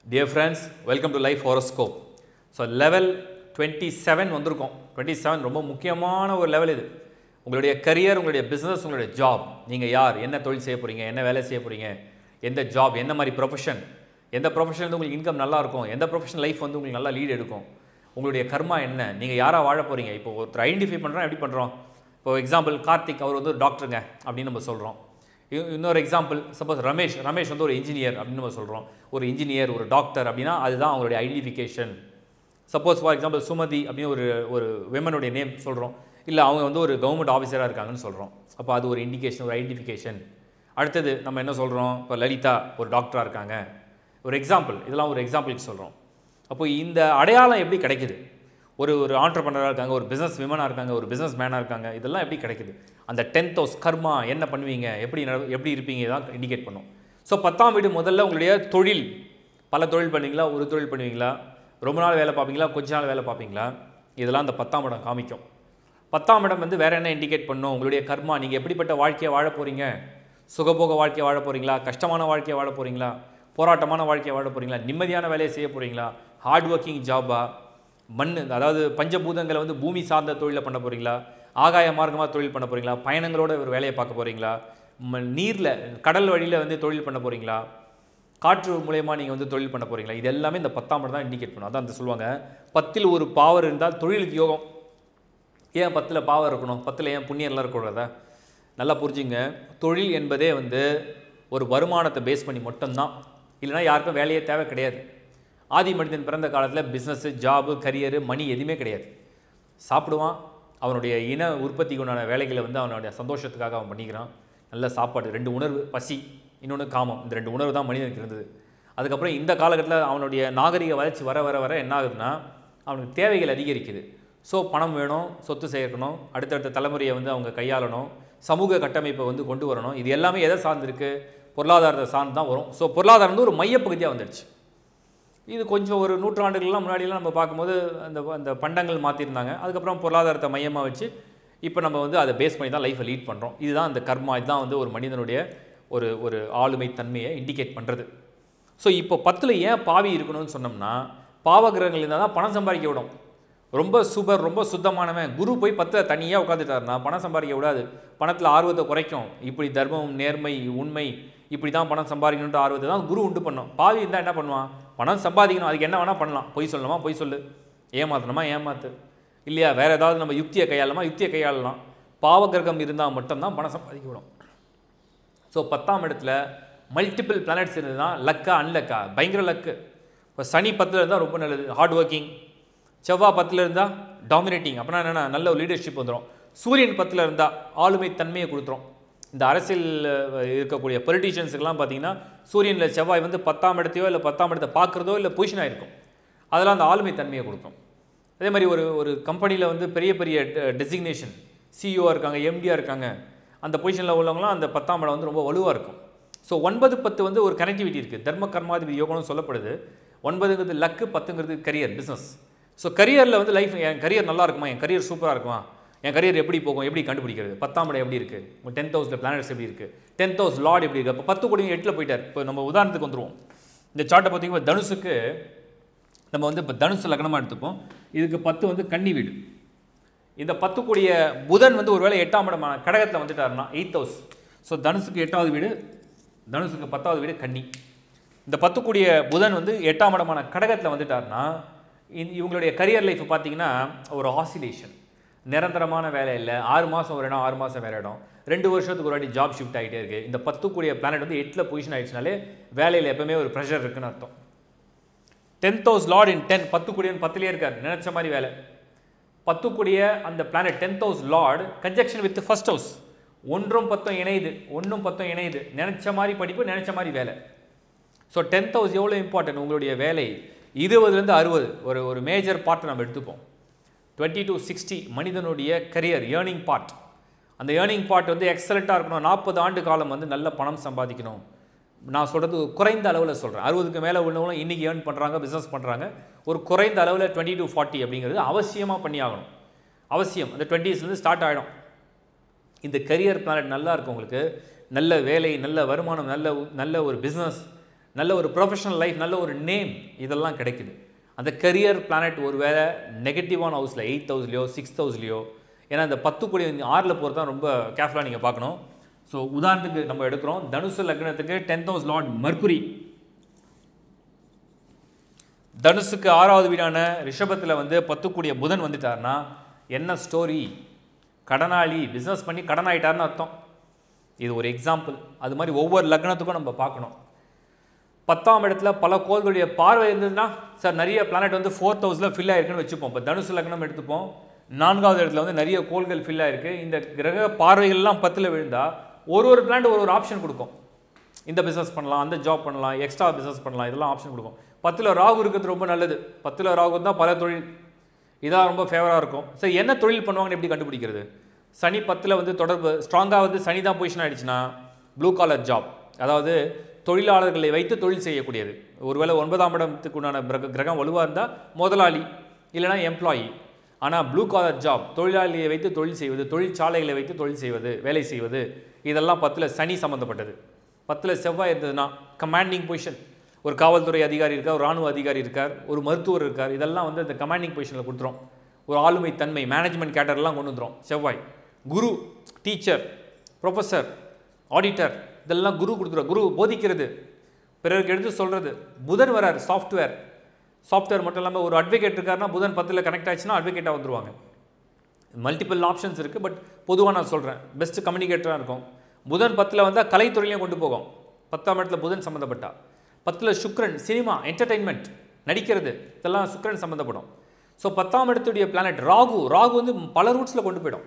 dear friends welcome to life horoscope so level twenty seven வந்திருக்கோம் twenty seven ரொம்ப முக்கியமான ஒரு லெவல் இது உங்களுடைய கரியர் உங்களுடைய பிஸ்னஸ் உங்களுடைய ஜாப் நீங்கள் யார் என்ன தொழில் செய்ய போகிறீங்க என்ன வேலை செய்ய போகிறீங்க எந்த ஜாப் என்ன மாதிரி ப்ரொஃபஷன் எந்த ப்ரொஃபஷன் வந்து உங்களுக்கு இன்கம் நல்லா இருக்கும் எந்த ப்ரொஃபஷன் லைஃப் வந்து உங்களுக்கு நல்லா லீட் எடுக்கும் உங்களுடைய கர்மா என்ன நீங்கள் யாராக வாழ போகிறீங்க இப்போ ஒருத்தர் ஐடென்டிஃபை பண்ணுறோம் எப்படி பண்ணுறோம் இப்போ எக்ஸாம்பிள் கார்த்திக் அவர் வந்து ஒரு டாக்டருங்க அப்படின்னு நம்ம சொல்கிறோம் இ- இன்னொரு எக்ஸாம்பிள் சப்போஸ் ரமேஷ் ரமேஷ் வந்து ஒரு இன்ஜினியர் அப்படின்னு நம்ம சொல்கிறோம் ஒரு இன்ஜினியர் ஒரு டாக்டர் அப்படின்னா அதுதான் அவங்களுடைய identification suppose for example Sumathi அப்படின்னு ஒரு ஒரு விமனுடைய நேம் சொல்கிறோம் இல்லை அவங்க வந்து ஒரு கவர்மெண்ட் ஆஃபீஸராக இருக்காங்கன்னு சொல்கிறோம் அப்போ அது ஒரு இண்டிகேஷன் ஒரு ஐடென்டிஃபிகேஷன் அடுத்தது நம்ம என்ன சொல்கிறோம் இப்போ லலிதா ஒரு டாக்டராக இருக்காங்க ஒரு எக்ஸாம்பிள் இதெல்லாம் ஒரு எக்ஸாம்பிளுக்கு சொல்கிறோம் அப்போ இந்த அடையாளம் எப்படி கிடைக்குது ஒரு ஒரு ஆண்டர்பனராக இருக்காங்க ஒரு பிஸ்னஸ் விமனாக இருக்காங்க ஒரு பிஸ்னஸ் மேனாக இருக்காங்க இதெல்லாம் எப்படி கிடைக்குது அந்த டென்த் ஹவுஸ் கர்மா என்ன பண்ணுவீங்க எப்படி நட- எப்படி இருப்பீங்க இதான் இண்டிகேட் பண்ணும் ஸோ பத்தாம் வீடு முதல்ல உங்களுடைய தொழில் பல தொழில் பண்ணுவீங்களா ஒரு தொழில் பண்ணுவீங்களா ரொம்ப நாள் வேலை பார்ப்பீங்களா கொஞ்ச நாள் வேலை பார்ப்பீங்களா இதெல்லாம் அந்த பத்தாம் இடம் காமிக்கும் பத்தாம் இடம் வந்து வேற என்ன இண்டிகேட் பண்ணும் உங்களுடைய கர்மா நீங்கள் எப்படிப்பட்ட வாழ்க்கையை வாழ போகிறீங்க சுகபோக வாழ்க்கையை வாழ போகிறீங்களா கஷ்டமான வாழ்க்கையை வாழ போகிறீங்களா போராட்டமான வாழ்க்கையை வாழ போகிறீங்களா நிம்மதியான வேலையை செய்ய போகிறீங்களா ஹார்ட் ஒர்க்கிங் ஜாபா மண் அதாவது பஞ்சபூதங்களை வந்து பூமி சார்ந்த தொழிலை பண்ண போகிறீங்களா ஆகாய மார்க்கமாக தொழில் பண்ண போகிறீங்களா பயணங்களோட ஒரு வேலையை பார்க்க போகிறீங்களா நீரில் கடல் வழியில் வந்து தொழில் பண்ண போகிறீங்களா காற்று மூலயமா நீங்கள் வந்து தொழில் பண்ண போகிறீங்களா இது எல்லாமே இந்த பத்தாம் இடம் தான் இண்டிகேட் பண்ணும் அதான் அந்த சொல்லுவாங்க பத்தில் ஒரு பாவர் இருந்தால் தொழிலுக்கு யோகம் ஏன் பத்தில் பாவம் இருக்கணும் பத்தில் ஏன் புண்ணியம்லாம் இருக்கக்கூடாதா நல்லா புரிஞ்சுங்க தொழில் என்பதே வந்து ஒரு வருமானத்தை பேஸ் பண்ணி மட்டும்தான் இல்லைன்னா யாருக்கும் வேலையே தேவை கிடையாது ஆதி மனிதன் பிறந்த காலத்தில் பிஸ்னஸ்ஸு ஜாபு கரியரு மணி எதுவுமே கிடையாது சாப்பிடுவான் அவனுடைய இன உற்பத்திக்கு உண்டான வேலைகளை வந்து அவனுடைய சந்தோஷத்துக்காக அவன் பண்ணிக்கிறான் நல்ல சாப்பாடு ரெண்டு உணர்வு பசி இன்னொன்று காமம் இந்த ரெண்டு உணர்வு தான் மனிதனுக்கு இருந்தது அதுக்கப்புறம் இந்த காலகட்டத்தில் அவனுடைய நாகரிக வளர்ச்சி வர வர வர என்ன ஆகுதுன்னா அவனுக்கு தேவைகள் அதிகரிக்குது ஸோ பணம் வேணும் சொத்து சேர்க்கணும் அடுத்தடுத்த தலைமுறையை வந்து அவங்க கையாளணும் சமூக கட்டமைப்பை வந்து கொண்டு வரணும் இது எல்லாமே எதை சார்ந்திருக்கு பொருளாதாரத்தை சார்ந்து தான் வரும் ஸோ பொருளாதாரம் வந்து ஒரு மையப்பகுதியாக வந்துடுச்சு இது கொஞ்சம் ஒரு நூற்றாண்டுகள்லாம் முன்னாடிலாம் நம்ம பார்க்கும்போது அந்த அந்த பண்டங்கள் மாற்றிருந்தாங்க அதுக்கப்புறம் பொருளாதாரத்தை மையமாக வச்சு இப்போ நம்ம வந்து அதை பேஸ் பண்ணி தான் லைஃப்பை லீட் பண்ணுறோம் இதுதான் அந்த கர்மா இதுதான் வந்து ஒரு மனிதனுடைய ஒரு ஒரு ஆளுமை தன்மையை இண்டிகேட் பண்ணுறது ஸோ இப்போ பத்தில் ஏன் பாவி இருக்கணும்னு சொன்னோம்னா பாவகிரகங்கள் இருந்தால் தான் பணம் சம்பாதிக்க விடும் ரொம்ப சூப்பர் ரொம்ப சுத்தமானவன் குரு போய் பத்தில் தனியாக உட்காந்துட்டாருன்னா பணம் சம்பாதிக்க விடாது பணத்தில் ஆர்வத்தை குறைக்கும் இப்படி தர்மம் நேர்மை உண்மை இப்படி தான் பணம் சம்பாதிக்கணுன்ற ஆர்வத்தை தான் குரு உண்டு பண்ணும் பாவி இருந்தால் என்ன பண்ணுவான் பணம் சம்பாதிக்கணும் அதுக்கு என்ன வேணால் பண்ணலாம் பொய் சொல்லணுமா பொய் சொல்லு ஏமாத்தணுமா ஏமாத்து இல்லையா வேற ஏதாவது நம்ம யுக்தியை கையாளலாமா யுக்தியை கையாளலாம் பாவகிரகம் இருந்தால் மட்டும்தான் பணம் சம்பாதிக்க விடும் ஸோ பத்தாம் இடத்துல மல்டிபிள் பிளானட்ஸ் இருந்ததுன்னா லக்கா அன்லக்கா பயங்கர லக்கு இப்போ சனி பத்தில் இருந்தால் ரொம்ப நல்லது ஹார்ட் ஒர்க்கிங் செவ்வாய் பத்தில் இருந்தால் டாமினேட்டிங் அப்படின்னா என்னென்னா நல்ல ஒரு லீடர்ஷிப் வந்துடும் சூரியன் பத்தில் இருந்தால் ஆளுமை தன்மையை கொடுத்துரும் இந்த அரசியல் அஹ், இருக்கக்கூடிய பொலிட்டீஷியன்ஸுக்கெல்லாம் பார்த்தீங்கன்னா சூரியனில் செவ்வாய் வந்து பத்தாம் இடத்தையோ இல்லை பத்தாம் இடத்தை பார்க்குறதோ இல்லை பொசிஷனாக இருக்கும் அதெல்லாம் அந்த ஆளுமை தன்மையை கொடுக்கும் அதே மாதிரி ஒரு ஒரு கம்பெனியில் வந்து பெரிய பெரிய டெசிக்னேஷன் சிஇஓ இருக்காங்க எம்டியாக இருக்காங்க அந்த பொசிஷனில் உள்ளவங்களாம் அந்த பத்தாம் இடம் வந்து ரொம்ப வலுவாக இருக்கும் ஸோ ஒன்பது பத்து வந்து ஒரு கனெக்டிவிட்டி இருக்குது தர்ம கர்மாதிபதி யோகம்னு சொல்லப்படுது ஒன்பதுங்கிறது லக்கு பத்துங்கிறது கரியர் பிஸ்னஸ் ஸோ கரியரில் வந்து லைஃப் என் கரியர் நல்லா இருக்குமா என் கரியர் சூப்பராக இருக்குமா என் கரியர் எப்படி போகும் எப்படி கண்டுபிடிக்கிறது பத்தாம் இடம் எப்படி இருக்குது உங்கள் டென்த் ஹவுஸில் பிளானட்ஸ் எப்படி இருக்குது டென்த் ஹவுஸ் லார்ட் எப்படி இருக்குது அப்போ பத்து கோடி எட்டில் போயிட்டார் இப்போ நம்ம உதாரணத்துக்கு வந்துருவோம் இந்த சார்ட்டை பார்த்தீங்கன்னா தனுசுக்கு நம்ம வந்து இப்போ தனுசு லக்னமாக எடுத்துப்போம் இதுக்கு பத்து வந்து கன்னி வீடு இந்த பத்து கூடிய புதன் வந்து ஒருவேளை எட்டாம் இடமான கடகத்தில் வந்துட்டாருன்னா எயித் ஹவுஸ் ஸோ தனுசுக்கு எட்டாவது வீடு தனுசுக்கு பத்தாவது வீடு கன்னி இந்த பத்து கூடிய புதன் வந்து எட்டாம் இடமான கடகத்தில் வந்துட்டாருன்னா இந்த- இவங்களுடைய கரியர் லைஃப் பார்த்தீங்கன்னா ஒரு ஆசிலேஷன் நிரந்தரமான வேலை இல்லை ஆறு மாதம் ஒரு இடம் ஆறு மாதம் வேறு இடம் ரெண்டு வருஷத்துக்கு ஒரு வாட்டி ஜாப் ஷிஃப்ட் ஆகிட்டே இருக்குது இந்த பத்து கூடிய பிளானட் வந்து எட்டில் பொசிஷன் ஆயிடுச்சுனாலே வேலையில் எப்பவுமே ஒரு ப்ரெஷர் இருக்குன்னு அர்த்தம் tenth house lord in ten பத்து கூடியன் பத்துலேயே இருக்கார் நினைச்ச மாதிரி வேலை பத்து கூடிய அந்த planet tenth house lord conjunction with first house ஒன்றும் பத்தும் இணையுது ஒன்றும் பத்தும் இணையுது நினைச்ச மாதிரி படிப்பு நினைச்ச மாதிரி வேலை ஸோ டென்த் ஹவுஸ் எவ்வளோ இம்பார்ட்டன்ட் உங்களுடைய வேலை இருபதுலேருந்து அறுபது ஒரு ஒரு மேஜர் பார்ட்டை நம்ம எடுத்துப்போம் டுவெண்ட்டி டு சிக்ஸ்டி மனிதனுடைய கரியர் ஏர்னிங் பார்ட் அந்த ஏர்னிங் பார்ட் வந்து எக்ஸலண்ட்டாக இருக்கணும் நாற்பது ஆண்டு காலம் வந்து நல்ல பணம் சம்பாதிக்கணும் நான் சொல்கிறது குறைந்த அளவில் சொல்கிறேன் அறுபதுக்கு மேலே உள்ளவங்களும் இன்றைக்கி ஏர்ன் பண்ணுறாங்க பிஸ்னஸ் பண்ணுறாங்க ஒரு குறைந்த அளவில் டுவெண்ட்டி டு ஃபார்ட்டி அப்படிங்கிறது அவசியமாக பண்ணி ஆகணும் அவசியம் அந்த டுவெண்ட்டீஸ்லேருந்து ஸ்டார்ட் ஆகிடும் இந்த கரியர் பிளானட் நல்லா இருக்கும் உங்களுக்கு நல்ல வேலை நல்ல வருமானம் நல்ல நல்ல ஒரு பிஸ்னஸ் நல்ல ஒரு ப்ரொஃபஷனல் லைஃப் நல்ல ஒரு நேம் இதெல்லாம் கிடைக்குது அந்த கரியர் பிளானட் ஒரு வேளை நெகட்டிவான ஹவுஸில் எயித் ஹவுஸ்லையோ சிக்ஸ்த் ஹவுஸ்லையோ ஏன்னா இந்த பத்து கோடி ஆறில் போகிறது தான் ரொம்ப கேர்ஃபுல்லாக நீங்கள் பார்க்கணும் ஸோ உதாரணத்துக்கு நம்ம எடுக்கிறோம் தனுசு லக்னத்துக்கு டென்த் ஹவுஸ் லார்ட் மர்க்குரி தனுசுக்கு ஆறாவது வீடான ரிஷபத்தில் வந்து பத்துக்கூடிய புதன் வந்துட்டார்னா என்ன ஸ்டோரி கடனாளி பிஸ்னஸ் பண்ணி கடன் ஆயிட்டாருன்னு அர்த்தம் இது ஒரு எக்ஸாம்பிள் அது மாதிரி ஒவ்வொரு லக்னத்துக்கும் நம்ம பார்க்கணும் பத்தாம் இடத்துல பல கோள்களுடைய பார்வை இருந்ததுன்னா சார் நிறைய பிளானட் வந்து ஃபோர்த் ஹவுஸில் ஃபில் ஆயிருக்குன்னு வச்சுப்போம் இப்போ தனுசு லக்னம் எடுத்துப்போம் நான்காவது இடத்துல வந்து நிறைய கோள்கள் ஃபில் ஆயிருக்கு இந்த கிரக பார்வைகள்லாம் பத்தில் விழுந்தா ஒரு ஒரு பிளானட் ஒரு ஒரு ஆப்ஷன் கொடுக்கும் இந்த பிஸ்னஸ் பண்ணலாம் அந்த ஜாப் பண்ணலாம் எக்ஸ்ட்ரா பிஸ்னஸ் பண்ணலாம் இதெல்லாம் ஆப்ஷன் கொடுக்கும் பத்தில் ராகு இருக்கிறது ரொம்ப நல்லது பத்தில் ராகு தான் பல தொழில் இதான் ரொம்ப ஃபேவராக இருக்கும் சரி என்ன தொழில் பண்ணுவாங்கன்னு எப்படி கண்டுபிடிக்கிறது சனி பத்தில் வந்து தொடர்பு ஸ்ட்ராங்காக வந்து சனி தான் பொசிஷன் ஆயிடுச்சுன்னா ப்ளூ காலர் ஜாப் அதாவது தொழிலாளர்களை வைத்து தொழில் செய்யக்கூடியது ஒருவேளை ஒன்பதாம் இடத்துக்கு உண்டான கிரக- கிரகம் வலுவாக இருந்தால் முதலாளி இல்லைனா எம்ப்ளாயி ஆனால் ப்ளூ காலர் ஜாப் தொழிலாளியை வைத்து தொழில் செய்வது தொழிற்சாலைகளை வைத்து தொழில் செய்வது வேலை செய்வது இதெல்லாம் பத்தில் சனி சம்மந்தப்பட்டது பத்தில் செவ்வாய் இருந்ததுன்னா கமாண்டிங் பொசிஷன் ஒரு காவல்துறை அதிகாரி இருக்கார் ஒரு ராணுவ அதிகாரி இருக்கார் ஒரு மருத்துவர் இருக்கார் இதெல்லாம் வந்து இந்த கமாண்டிங் பொசிஷனில் கொடுத்துரும் ஒரு ஆளுமை தன்மை மேனேஜ்மெண்ட் கேட்டர்லாம் கொண்டு வந்துரும் செவ்வாய் குரு டீச்சர் ப்ரொஃபஸர் ஆடிட்டர் இதெல்லாம் குரு கொடுத்துரும் குரு போதிக்கிறது பிறருக்கு எடுத்து சொல்கிறது புதன் வரார் சாஃப்ட்வேர் சாஃப்ட்வேர் மட்டும் இல்லாமல் ஒரு அட்வொகேட் இருக்காருன்னா புதன் பத்தில் கனெக்ட் ஆச்சுன்னா அட்வொகேட்டாக வந்துருவாங்க மல்டிபிள் ஆப்ஷன்ஸ் இருக்குது பட் பொதுவாக நான் சொல்கிறேன் பெஸ்ட் கம்யூனிகேட்டராக இருக்கும் புதன் பத்தில் வந்தால் கலைத்துறையிலையும் கொண்டு போகும் பத்தாம் இடத்துல புதன் சம்மந்தப்பட்டா பத்தில் சுக்ரன் சினிமா என்டர்டெயின்மெண்ட் நடிக்கிறது இதெல்லாம் சுக்ரன் சம்மந்தப்படும் ஸோ பத்தாம் இடத்துடைய பிளானட் ராகு ராகு வந்து பல ரூட்ஸில் கொண்டு போயிடும்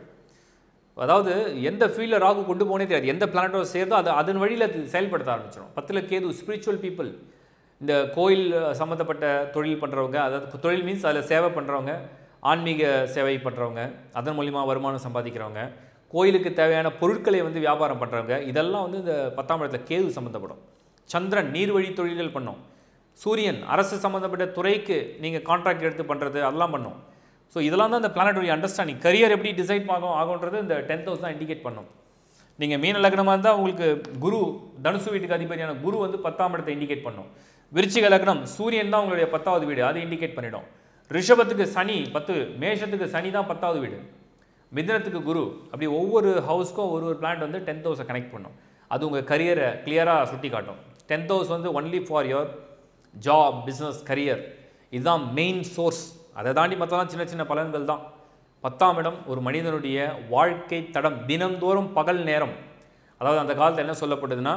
அதாவது எந்த ஃபீல்டில் ராகு கொண்டு போனே தெரியாது எந்த பிளானட்டோ சேர்ந்தோ அது அதன் வழியில் அது செயல்படுத்த ஆரம்பிச்சிடும் பத்தில் கேது ஸ்பிரிச்சுவல் பீப்புள் இந்த கோயில் சம்மந்தப்பட்ட தொழில் பண்ணுறவங்க அதாவது தொழில் மீன்ஸ் அதில் சேவை பண்ணுறவங்க ஆன்மீக சேவை பண்ணுறவங்க அதன் மூலிமா வருமானம் சம்பாதிக்கிறவங்க கோயிலுக்கு தேவையான பொருட்களை வந்து வியாபாரம் பண்ணுறவங்க இதெல்லாம் வந்து இந்த பத்தாம் இடத்துல கேது சம்மந்தப்படும் சந்திரன் நீர்வழி தொழில்கள் பண்ணும் சூரியன் அரசு சம்மந்தப்பட்ட துறைக்கு நீங்கள் கான்ட்ராக்ட் எடுத்து பண்ணுறது அதெல்லாம் பண்ணும் ஸோ இதெல்லாம் தான் இந்த பிளானட்டுடைய அண்டர்ஸ்டாண்டிங் கரியர் எப்படி டிசைட் ஆகும் ஆகுன்றது இந்த டென்த் ஹவுஸ் தான் இண்டிகேட் பண்ணும் நீங்கள் மீன லக்னமாக இருந்தால் உங்களுக்கு குரு தனுசு வீட்டுக்கு அதிபதியான குரு வந்து பத்தாம் இடத்தை இண்டிகேட் பண்ணும் விருச்சிக லக்னம் சூரியன் தான் உங்களுடைய பத்தாவது வீடு அதை இண்டிகேட் பண்ணிடும் ரிஷபத்துக்கு சனி பத்து மேஷத்துக்கு சனி தான் பத்தாவது வீடு மிதனத்துக்கு குரு அப்படி ஒவ்வொரு ஹவுஸ்க்கும் ஒரு ஒரு பிளான்ட் வந்து டென்த் ஹவுஸை கனெக்ட் பண்ணும் அது உங்கள் கரியரை கிளியராக சுட்டி காட்டும் டென்த் ஹவுஸ் வந்து only for your job business career இதுதான் மெயின் சோர்ஸ் அதை தாண்டி மற்றலாம் சின்ன சின்ன பலன்கள் தான் பத்தாம் இடம் ஒரு மனிதனுடைய வாழ்க்கை தடம் தினம்தோறும் பகல் நேரம் அதாவது அந்த காலத்தில் என்ன சொல்லப்படுதுன்னா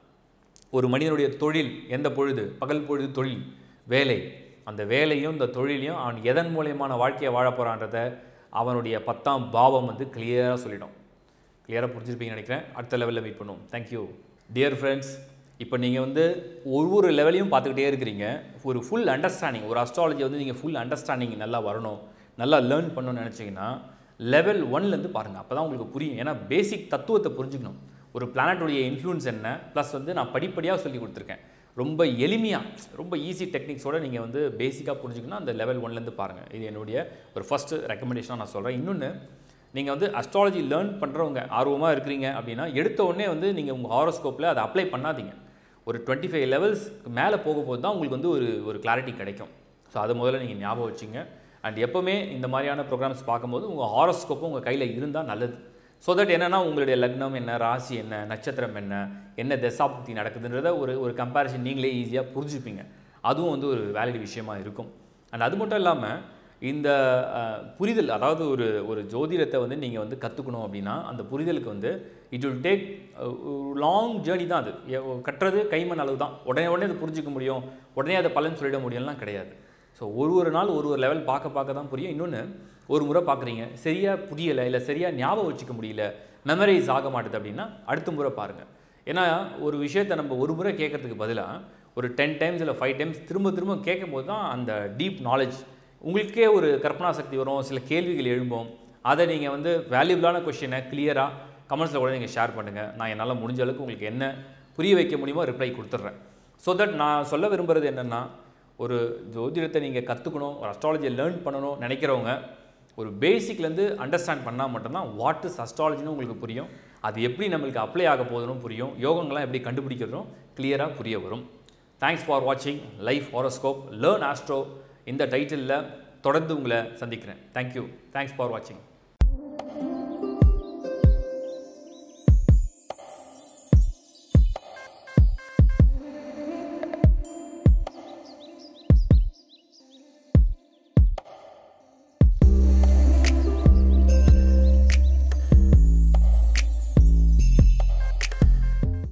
ஒரு மனிதனுடைய தொழில் எந்த பொழுது பகல் பொழுது தொழில் வேலை அந்த வேலையும் இந்த தொழிலையும் அவன் எதன் மூலியமான வாழ்க்கையை வாழப் போகிறான்றத அவனுடைய பத்தாம் பாவம் வந்து கிளியராக சொல்லிடும் கிளியராக புரிஞ்சிருப்பீங்கன்னு நினைக்கிறேன் அடுத்த லெவலில் மீட் பண்ணுவோம் தேங்க்யூ டியர் ஃப்ரெண்ட்ஸ் இப்போ நீங்கள் வந்து ஒவ்வொரு லெவலையும் பார்த்துக்கிட்டே இருக்கிறீங்க ஒரு ஃபுல் அண்டர்ஸ்டாண்டிங் ஒரு அஸ்ட்ராலஜி வந்து நீங்கள் ஃபுல் அண்டர்ஸ்டாண்டிங் நல்லா வரணும் நல்லா லேர்ன் பண்ணணும்னு நினச்சிங்கன்னா லெவல் ஒன்லேருந்து பாருங்கள் அப்போ தான் உங்களுக்கு புரியும் ஏன்னா பேசிக் தத்துவத்தை புரிஞ்சுக்கணும் ஒரு பிளானட்டுடைய இன்ஃப்ளூயன்ஸ் என்ன ப்ளஸ் வந்து நான் படிப்படியாக சொல்லி கொடுத்துருக்கேன் ரொம்ப எளிமையாக ரொம்ப ஈஸி டெக்னிக்ஸோட நீங்கள் வந்து பேசிக்காக புரிஞ்சுக்கணும் அந்த லெவல் ஒன்லேருந்து பாருங்கள் இது என்னுடைய ஒரு ஃபஸ்ட்டு ரெக்கமெண்டேஷனாக நான் சொல்கிறேன் இன்னொன்று நீங்கள் வந்து அஸ்ட்ராலஜி லேர்ன் பண்ணுறவங்க ஆர்வமாக இருக்கிறீங்க அப்படின்னா எடுத்த உடனே வந்து நீங்கள் உங்கள் ஹாரோஸ்கோப்பில் அதை அப்ளை பண்ணாதீங்க ஒரு டுவெண்ட்டி ஃபைவ் லெவல்ஸ் மேலே போகும்போது தான் உங்களுக்கு வந்து ஒரு ஒரு கிளாரிட்டி கிடைக்கும் ஸோ அதை முதல்ல நீங்கள் ஞாபகம் வச்சுங்க அண்ட் எப்போவுமே இந்த மாதிரியான ப்ரோக்ராம்ஸ் பார்க்கும்போது உங்கள் ஹாரோஸ்கோப்பும் உங்கள் கையில் இருந்தால் நல்லது ஸோ தட் என்னென்னா உங்களுடைய லக்னம் என்ன ராசி என்ன நட்சத்திரம் என்ன என்ன தசாபுக்தி நடக்குதுன்றத ஒரு ஒரு கம்பேரிசன் நீங்களே ஈஸியாக புரிஞ்சுப்பீங்க அதுவும் வந்து ஒரு வேலிட் விஷயமா இருக்கும் அண்ட் அது மட்டும் இல்லாமல் இந்த அஹ், புரிதல் அதாவது ஒரு ஒரு ஜோதிடத்தை வந்து நீங்கள் வந்து கற்றுக்கணும் அப்படின்னா அந்த புரிதலுக்கு வந்து it will take long journey தான் அது எ- கட்டுறது கைமண் அளவு தான் உடனே உடனே அதை புரிஞ்சுக்க முடியும் உடனே அதை பலன் சொல்லிட முடியும்லாம் கிடையாது ஸோ ஒரு ஒரு நாள் ஒரு ஒரு லெவல் பார்க்க பார்க்க தான் புரியும் இன்னொன்று ஒரு முறை பார்க்குறீங்க சரியாக புரியலை இல்லை சரியாக ஞாபகம் வச்சுக்க முடியல மெமரைஸ் ஆக மாட்டுது அப்படின்னா அடுத்த முறை பாருங்கள் ஏன்னா ஒரு விஷயத்தை நம்ம ஒரு முறை கேட்கறதுக்கு பதிலாக ஒரு டென் டைம்ஸ் இல்லை ஃபைவ் டைம்ஸ் திரும்ப திரும்ப கேட்கும்போது தான் அந்த டீப் நாலேஜ் உங்களுக்கே ஒரு கற்பனா சக்தி வரும் சில கேள்விகள் எழும்பும் அதை நீங்கள் வந்து வேல்யூபிளான கொஷினை கிளியராக கமெண்ட்ஸில் கூட நீங்கள் ஷேர் பண்ணுங்கள் நான் என்னால் முடிஞ்ச அளவுக்கு உங்களுக்கு என்ன புரிய வைக்க முடியுமோ ரிப்ளை கொடுத்துட்றேன் ஸோ தட் நான் சொல்ல விரும்புகிறது என்னென்னா ஒரு ஜோதிடத்தை நீங்கள் கற்றுக்கணும் ஒரு அஸ்ட்ராலஜியை லேர்ன் பண்ணணும் நினைக்கிறவங்க ஒரு பேசிக்லேருந்து அண்டர்ஸ்டாண்ட் பண்ணால் மட்டும்தான் வாட் இஸ் அஸ்ட்ராலஜின்னு உங்களுக்கு புரியும் அது எப்படி நம்மளுக்கு அப்ளை ஆக போகுதுன்னு புரியும் யோகங்கள்லாம் எப்படி கண்டுபிடிக்கிறதும் கிளியராக புரிய வரும் தேங்க்ஸ் ஃபார் வாட்சிங் லைஃப் ஹாரோஸ்கோப் லேர்ன் ஆஸ்ட்ரோ இந்த டைட்டிலில் தொடர்ந்து உங்களை சந்திக்கிறேன் தேங்க்யூ தேங்க்ஸ் ஃபார் வாட்சிங்